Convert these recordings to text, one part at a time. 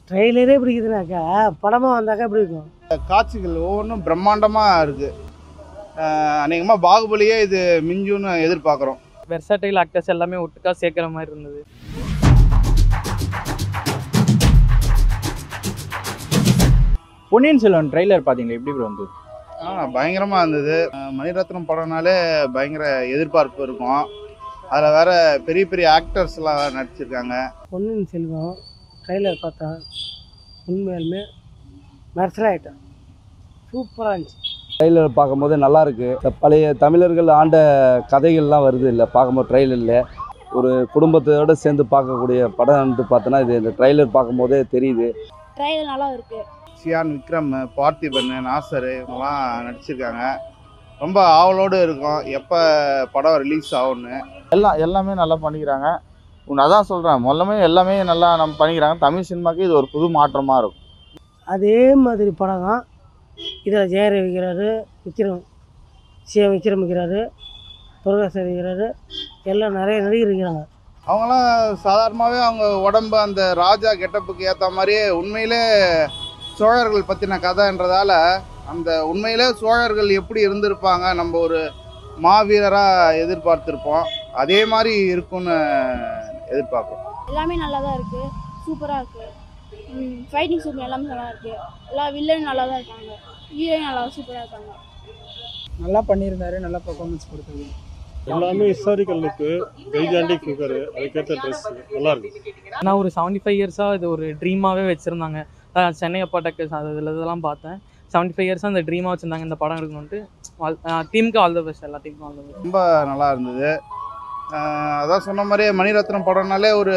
ட்ரெய்லரே பிடிக்குதுனாக்கா படமாக வந்தாக்கா எப்படி இருக்கும் காட்சிகள் ஒவ்வொன்றும் பிரம்மாண்டமாக இருக்குது அநேகமாக பாகுபலியே இது மிஞ்சுன்னு எதிர்பார்க்குறோம் வெர்சாட்டைல் ஆக்டர்ஸ் எல்லாமே ஒட்டுக்கா சேர்க்குற மாதிரி இருந்தது பொன்னியின் செல்வன் ட்ரைலர் பார்த்தீங்களா எப்படி ப்ரோ வந்தது ஆ பயங்கரமாக இருந்தது அஹ் மணிரத்னம் படம்னாலே பயங்கர எதிர்பார்ப்பு இருக்கும் அதில் வேற பெரிய பெரிய ஆக்டர்ஸ்லாம் வேறு நடிச்சிருக்காங்க பொன்னியின் செல்வம் ட்ரெய்லர் பார்த்தா உண்மையாலுமே மெர்சலாயிட்டேன் சூப்பராக இருந்துச்சு ட்ரெய்லர் பார்க்கும்போது நல்லா இருக்கு இந்த பழைய தமிழர்கள் ஆண்ட கதைகள்லாம் வருது இல்லை பார்க்கும்போது ட்ரெய்லரில் ஒரு குடும்பத்தோடு சேர்ந்து பார்க்கக்கூடிய படம்ன்ட்டு பார்த்தோன்னா இது இந்த ட்ரெய்லர் பார்க்கும்போதே தெரியுது ட்ரையல் நல்லா இருக்கு சியான் விக்ரம் பார்த்திபன் நாசர் இவங்கெல்லாம் நடிச்சிருக்காங்க ரொம்ப ஆவலோடு இருக்கும் எப்போ படம் ரிலீஸ் ஆகும்னு எல்லாம் எல்லாமே நல்லா பண்ணிக்கிறாங்க உன் அதான் சொல்கிறேன் முதல்லமே எல்லாமே நல்லா நம்ம பண்ணிக்கிறாங்க தமிழ் சினிமாக்கு இது ஒரு புது மாற்றமாக இருக்கும் அதே மாதிரி படம் தான் இதில் ஜெயரவி வைக்கிறாரு விக்ரம் சிஎம் விக்ரம் வைக்கிறாரு பிரகாஷ் வைக்கிறாரு எல்லாம் நிறைய நடிகர் இருக்கிறாங்க அவங்களாம் சாதாரணமாகவே அவங்க உடம்பு அந்த ராஜா கெட்டப்புக்கு ஏற்ற மாதிரியே உண்மையிலே சோழர்கள் பற்றின கதைன்றதால அந்த உண்மையிலே சோழர்கள் எப்படி இருந்திருப்பாங்க நம்ம ஒரு மாவீரராக எதிர்பார்த்துருப்போம் அதே மாதிரி இருக்கும்னு எதிர்பார்க்குறோம் எல்லாமே நல்லா தான் இருக்கு சூப்பராக இருக்கு ஃபைட்டிங் சூப்பர் எல்லாமே நல்லா இருக்கு எல்லா வில்லனும் நல்லா தான் இருக்காங்க ஹீரோயின் நல்லா சூப்பராக இருக்காங்க நல்லா பண்ணியிருந்தாரு நல்லா பர்ஃபார்மன்ஸ் கொடுத்தது எல்லாமே ஹிஸ்டாரிக்கல் லுக்கு கைஜாண்டி ஃபிகரு அதுக்கேற்ற ட்ரெஸ் நல்லா இருக்கு ஆனால் ஒரு செவன்ட்டி ஃபைவ் இயர்ஸாக இது ஒரு ட்ரீமாகவே வச்சுருந்தாங்க சென்னை அப்பா டக்கர்ஸ் அது இதில் இதெல்லாம் பார்த்தேன் செவன்ட்டி ஃபைவ் இயர்ஸாக அந்த ட்ரீமாக வச்சுருந்தாங்க இந்த படம் எடுக்கணுன்ட்டு டீமுக்கு ஆல் த பெஸ்ட் எல்லா டீமுக்கும் ஆல் த பெஸ்ட் ரொம்ப நல்லா இருந்தது ஆஹ் அதான் சொன்ன மாதிரியே மணிரத்னம் படம்னாலே ஒரு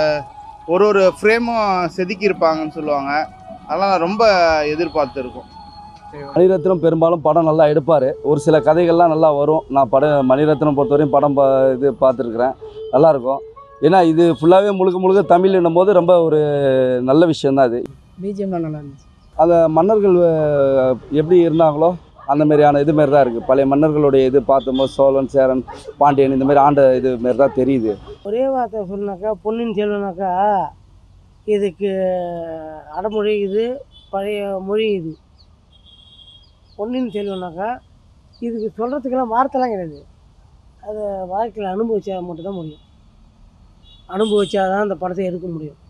ஒரு ஒரு ஃப்ரேமும் செதுக்கியிருப்பாங்கன்னு சொல்லுவாங்க அதெல்லாம் ரொம்ப எதிர்பார்த்துருக்கோம் மணிரத்னம் பெரும்பாலும் படம் நல்லா எடுப்பார் ஒரு சில கதைகள்லாம் நல்லா வரும் நான் படம் மணிரத்னம் பொறுத்தவரையும் படம் பா இது பார்த்துருக்குறேன் நல்லாயிருக்கும் ஏன்னா இது ஃபுல்லாகவே முழுக்க முழுக்க தமிழ்ன்னும் போது ரொம்ப ஒரு நல்ல விஷயந்தான் அது பிஜிஎம்லாம் நல்லா இருந்துச்சு அந்த மன்னர்கள் அஹ், எப்படி இருந்தாங்களோ அந்த மாதிரியான இது மாரி தான் இருக்குது பழைய மன்னர்களுடைய இது பார்த்தோம்போது சோழன் சேரன் பாண்டியன் இந்த மாதிரி ஆண்ட இது மாரி தான் தெரியுது ஒரே வார்த்தை சொன்னாக்கா பொன்னியின் செல்வனாக்கா இதுக்கு அடமொழி இது பழைய மொழி இது பொன்னியின் செல்வனாக்கா இதுக்கு சொல்கிறதுக்கெல்லாம் வார்த்தைலாம் கிடையாது அதை வாழ்க்கையில் அனுபவிச்சா மட்டும்தான் முடியும் அனுபவிச்சா தான் அந்த படத்தை எடுக்க முடியும்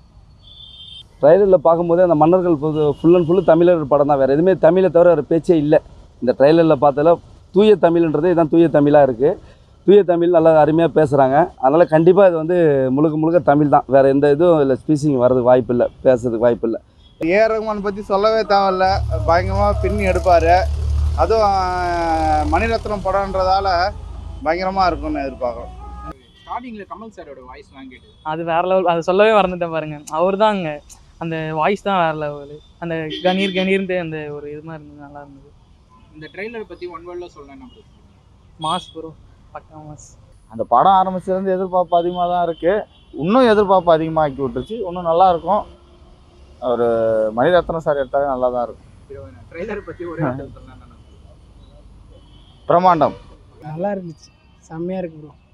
ட்ரைலரில் பார்க்கும்போதே அந்த மன்னர்கள் ஃபுல் அண்ட் ஃபுல்லு தமிழர் படம் தான் வேறு எதுவுமே தமிழை தவிர வேறு பேச்சே இல்லை இந்த ட்ரைலரில் பார்த்ததில் தூய தமிழ்ன்றது இதுதான் தூய தமிழாக இருக்குது தூய தமிழ் நல்லா அருமையாக பேசுகிறாங்க அதனால் கண்டிப்பாக இது வந்து முழுக்க முழுக்க தமிழ் தான் வேறு எந்த இதுவும் இல்லை ஸ்பீச்சிங் வர்றதுக்கு வாய்ப்பு இல்லை பேசுறதுக்கு வாய்ப்பு இல்லை ஏ ரகுமான் பற்றி சொல்லவே தேவையில்ல பயங்கரமாக பின்னி எடுப்பார் அதுவும் ஆஹ், மணிரத்னம் படம்ன்றதால பயங்கரமாக இருக்கும்னு எதிர்பார்க்குறோம் ஸ்டார்டிங்கில் கமல் சாரோட வாய்ஸ் வாங்கிட்டு அது வேற லெவல் அதை சொல்லவே மறந்துட்டேன் பாருங்க அவர் தான் அங்கே அந்த வாய்ஸ் தான் வேற லெவல் அந்த கணீர் கணீர்ன்ட்டு அந்த ஒரு இது மாதிரி இருந்தது நல்லா இருந்தது இந்த ட்ரெய்லர் பற்றி ஒன் வேர்டில் சொல்லணும் மாஸ் ப்ரோ பக்கா மாஸ் அந்த படம் ஆரம்பிச்சிலேருந்து எதிர்பார்ப்பு அதிகமாக தான் இருக்குது இன்னும் எதிர்பார்ப்பு அதிகமாக ஆக்கி விட்டுருச்சு இன்னும் நல்லா இருக்கும் ஒரு மணிரத்னம் சார் எடுத்தாலே நல்லா தான் இருக்கும் ட்ரெய்லர் பற்றி ஒரே வார்த்தை சொல்லலாம் பிரம்மாண்டம் நல்லா இருந்துச்சு செம்மையாக இருக்கு ப்ரோ